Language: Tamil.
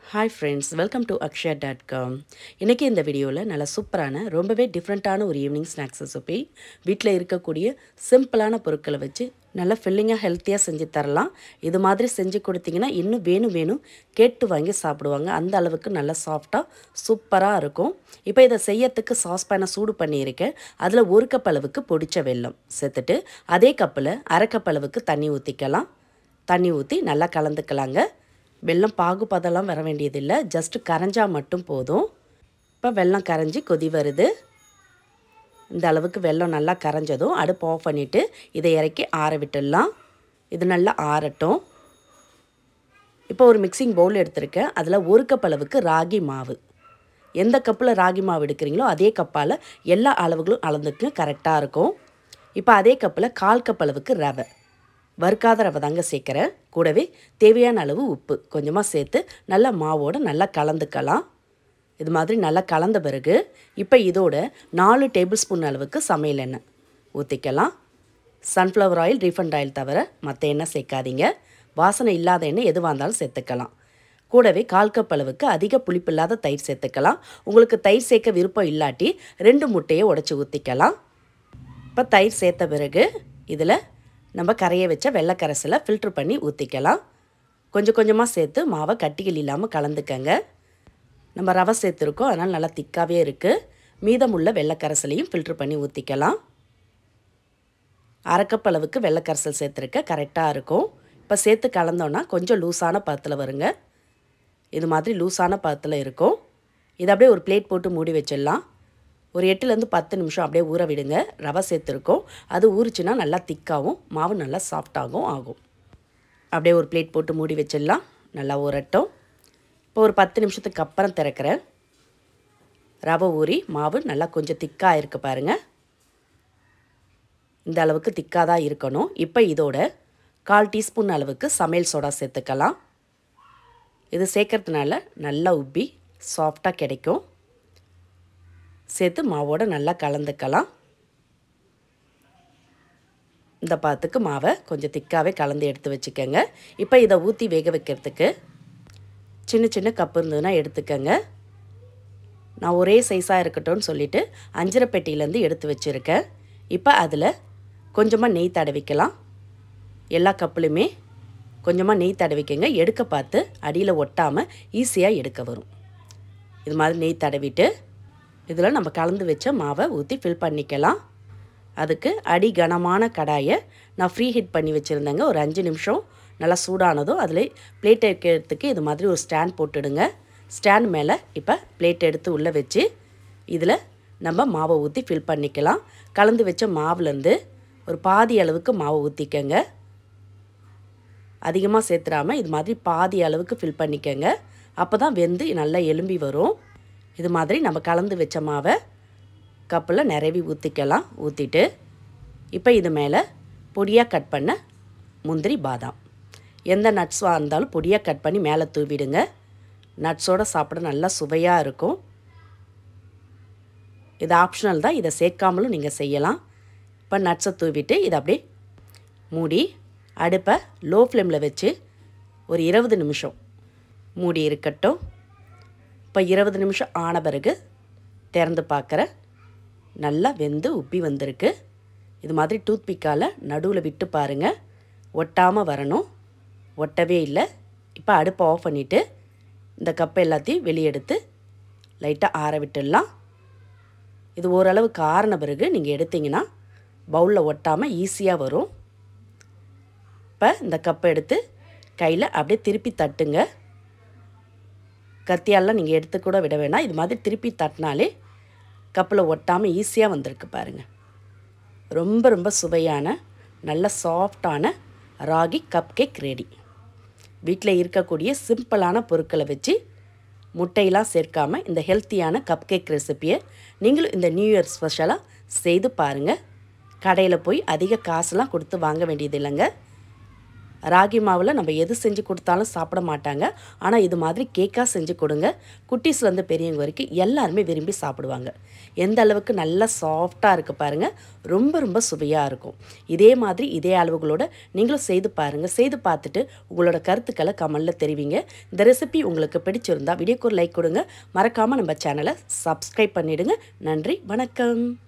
hi friends welcome to Akshaya dot com இன்றைக்கி இந்த வீடியோவில் நல்ல சூப்பரான ரொம்பவே டிஃப்ரெண்ட்டான ஒரு ஈவினிங் ஸ்நாக்ஸ் ரெசிபி வீட்டில் இருக்கக்கூடிய சிம்பிளான பொருட்களை வச்சு நல்லா ஃபில்லிங்காக ஹெல்த்தியாக செஞ்சு தரலாம் இது மாதிரி செஞ்சு கொடுத்தீங்கன்னா இன்னும் வேணும் வேணும் கேட்டு வாங்கி சாப்பிடுவாங்க அந்த அளவுக்கு நல்லா சாஃப்டாக சூப்பராக இருக்கும் இப்போ இதை செய்யறதுக்கு சாஸ்பேனை சூடு பண்ணியிருக்கேன் அதில் ஒரு கப் அளவுக்கு பொடிச்ச வெல்லம் சேர்த்துட்டு அதே கப்பில் அரை கப் அளவுக்கு தண்ணி ஊற்றிக்கலாம் தண்ணி ஊற்றி நல்லா கலந்துக்கலாங்க வெல்லம் பாகுபதெல்லாம் வர வேண்டியதில்லை ஜஸ்ட்டு கரைஞ்சா மட்டும் போதும் இப்போ வெல்லம் கரைஞ்சி கொதி வருது இந்த அளவுக்கு வெல்லம் நல்லா கரைஞ்சதும் அடுப்பு ஆஃப் பண்ணிவிட்டு இதை இறக்கி ஆற விட்டுடலாம் இது நல்லா ஆறட்டும் இப்போ ஒரு மிக்சிங் பவுல் எடுத்திருக்கேன் அதில் ஒரு கப் அளவுக்கு ராகி மாவு எந்த கப்பில் ராகி மாவு எடுக்கிறீங்களோ அதே கப்பால் எல்லா அளவுகளும் அளந்துக்கு கரெக்டாக இருக்கும் இப்போ அதே கப்பில் கால் கப் அளவுக்கு ரவை வறுக்காத ரவை தாங்க சேர்க்குறேன் கூடவே தேவையான அளவு உப்பு கொஞ்சமாக சேர்த்து நல்லா மாவோடு நல்லா கலந்துக்கலாம் இது மாதிரி நல்லா கலந்த பிறகு இப்போ இதோட நாலு டேபிள் ஸ்பூன் அளவுக்கு சமையல் எண்ணெய் ஊற்றிக்கலாம் சன்ஃப்ளவர் ஆயில் ரீஃபண்ட் ஆயில் தவிர மற்ற எண்ணெய் சேர்க்காதீங்க வாசனை இல்லாத எண்ணெய் எதுவாக இருந்தாலும் சேர்த்துக்கலாம் கூடவே கால் கப் அளவுக்கு அதிக புளிப்பில்லாத தயிர் சேர்த்துக்கலாம் உங்களுக்கு தயிர் சேர்க்க விருப்பம் இல்லாட்டி ரெண்டு முட்டையை உடச்சி ஊற்றிக்கலாம் இப்போ தயிர் சேர்த்த பிறகு இதில் நம்ம கரைய வச்ச வெள்ளைக்கரசில் ஃபில்ட்ரு பண்ணி ஊற்றிக்கலாம் கொஞ்சம் கொஞ்சமாக சேர்த்து மாவை கட்டிகள் இல்லாமல் கலந்துக்கங்க நம்ம ரவை சேர்த்துருக்கோம் அதனால் நல்லா திக்காகவே இருக்குது மீதமுள்ள வெள்ளைக்கரசலையும் ஃபில்ட்ரு பண்ணி ஊற்றிக்கலாம் அரைக்கப் அளவுக்கு வெள்ளைக்கரசல் சேர்த்துருக்க கரெக்டாக இருக்கும் இப்போ சேர்த்து கலந்தோன்னா கொஞ்சம் லூஸான பதத்தில் வருங்க இது மாதிரி லூஸான பதத்தில் இருக்கும் இதை அப்படியே ஒரு பிளேட் போட்டு மூடி வச்சிடலாம் ஒரு எட்டுலேருந்து பத்து நிமிஷம் அப்படியே ஊற விடுங்க ரவை சேர்த்துருக்கோம் அது ஊறிச்சுன்னா நல்லா திக்காகவும் மாவு நல்லா சாஃப்டாகவும் ஆகும் அப்படியே ஒரு பிளேட் போட்டு மூடி வச்சிடலாம் நல்லா ஊறட்டும் இப்போ ஒரு பத்து நிமிஷத்துக்கு அப்புறம் திறக்கிறேன் ரவை ஊறி மாவு நல்லா கொஞ்சம் திக்காக இருக்குது பாருங்கள் இந்த அளவுக்கு திக்காக தான் இருக்கணும் இப்போ இதோட கால் டீஸ்பூன் அளவுக்கு சமையல் சோடா சேர்த்துக்கலாம் இது சேர்க்கறதுனால நல்லா உப்பி சாஃப்டாக கிடைக்கும் சேர்த்து மாவோடு நல்லா கலந்துக்கலாம் இந்த பாத்துக்கு மாவை கொஞ்சம் திக்காகவே கலந்து எடுத்து வச்சுக்கோங்க இப்போ இதை ஊற்றி வேக வைக்கிறதுக்கு சின்ன சின்ன கப்பு இருந்ததுன்னா எடுத்துக்கோங்க நான் ஒரே சைஸாக இருக்கட்டும்னு சொல்லிவிட்டு அஞ்சரை பெட்டியிலேருந்து எடுத்து வச்சுருக்கேன் இப்போ அதில் கொஞ்சமாக நெய் தடவிக்கலாம் எல்லா கப்புலையுமே கொஞ்சமாக நெய் தடவிக்கங்க எடுக்க பார்த்து அடியில் ஒட்டாமல் ஈஸியாக எடுக்க வரும் இது மாதிரி நெய் தடவிட்டு இதில் நம்ம கலந்து வச்ச மாவை ஊற்றி ஃபில் பண்ணிக்கலாம் அதுக்கு அடி கனமான கடாயை நான் ஃப்ரீ ஹீட் பண்ணி வச்சுருந்தேங்க ஒரு அஞ்சு நிமிஷம் நல்லா சூடானதும் அதில் பிளேட் வைக்கிறதுக்கு இது மாதிரி ஒரு ஸ்டாண்ட் போட்டுடுங்க ஸ்டாண்ட் மேலே இப்போ பிளேட் எடுத்து உள்ளே வச்சு இதில் நம்ம மாவை ஊற்றி ஃபில் பண்ணிக்கலாம் கலந்து வச்ச மாவுலேருந்து ஒரு பாதி அளவுக்கு மாவை ஊற்றிக்கங்க அதிகமாக சேர்த்துடாமல் இது மாதிரி பாதி அளவுக்கு ஃபில் பண்ணிக்கங்க அப்போ தான் வெந்து நல்லா எலும்பி வரும் இது மாதிரி நம்ம கலந்து வச்ச மாவை கப்பில் நிறவி ஊற்றிக்கலாம் ஊற்றிட்டு இப்போ இது மேலே பொடியாக கட் பண்ண முந்திரி பாதாம் எந்த நட்ஸாக இருந்தாலும் பொடியாக கட் பண்ணி மேலே தூவிடுங்க நட்ஸோடு சாப்பிட நல்லா சுவையாக இருக்கும் இது ஆப்ஷனல் தான் இதை சேர்க்காமலும் நீங்கள் செய்யலாம் இப்போ நட்ஸை தூவிட்டு இதை அப்படியே மூடி அடுப்பை லோ ஃப்ளேமில் வச்சு ஒரு இருபது நிமிஷம் மூடி இருக்கட்டும் இப்போ இருபது நிமிஷம் ஆன பிறகு திறந்து பார்க்குற நல்லா வெந்து உப்பி வந்திருக்கு இது மாதிரி டூத் பிக்கால் நடுவில் விட்டு பாருங்கள் ஒட்டாமல் வரணும் ஒட்டவே இல்லை இப்போ அடுப்பை ஆஃப் பண்ணிவிட்டு இந்த கப்பை எல்லாத்தையும் வெளியெடுத்து லைட்டாக ஆற விட்டுடலாம் இது ஓரளவுக்கு ஆறின பிறகு நீங்கள் எடுத்திங்கன்னா பவுலில் ஒட்டாமல் ஈஸியாக வரும் இப்போ இந்த கப்பை எடுத்து கையில் அப்படியே திருப்பி தட்டுங்க கத்தியாலாம் நீங்கள் எடுத்து கூட விட வேணாம் இது மாதிரி திருப்பி தட்டினாலே கப்பில் ஒட்டாமல் ஈஸியாக வந்திருக்கு பாருங்கள் ரொம்ப ரொம்ப சுவையான நல்ல சாஃப்டான ராகி கப் கேக் ரெடி வீட்டில் இருக்கக்கூடிய சிம்பிளான பொருட்களை வச்சு முட்டையெல்லாம் சேர்க்காமல் இந்த ஹெல்த்தியான கப் கேக் ரெசிப்பியை நீங்களும் இந்த நியூ இயர் ஸ்பெஷலாக செய்து பாருங்கள் கடையில் போய் அதிக காசுலாம் கொடுத்து வாங்க வேண்டியது இல்லைங்க ராகி மாவில் நம்ம எது செஞ்சு கொடுத்தாலும் சாப்பிட மாட்டாங்க ஆனால் இது மாதிரி கேக்காக செஞ்சு கொடுங்க குட்டீஸ்லேருந்து பெரியவங்க வரைக்கும் எல்லாருமே விரும்பி சாப்பிடுவாங்க எந்த அளவுக்கு நல்லா சாஃப்டாக இருக்குது பாருங்கள் ரொம்ப ரொம்ப சுவையாக இருக்கும் இதே மாதிரி இதே அளவுகளோட நீங்களும் செய்து பாருங்கள் செய்து பார்த்துட்டு உங்களோட கருத்துக்களை கமெண்டில் தெரிவிங்க இந்த ரெசிபி உங்களுக்கு பிடிச்சிருந்தா வீடியோக்கு ஒரு லைக் கொடுங்க மறக்காமல் நம்ம சேனலை சப்ஸ்கிரைப் பண்ணிவிடுங்க நன்றி வணக்கம்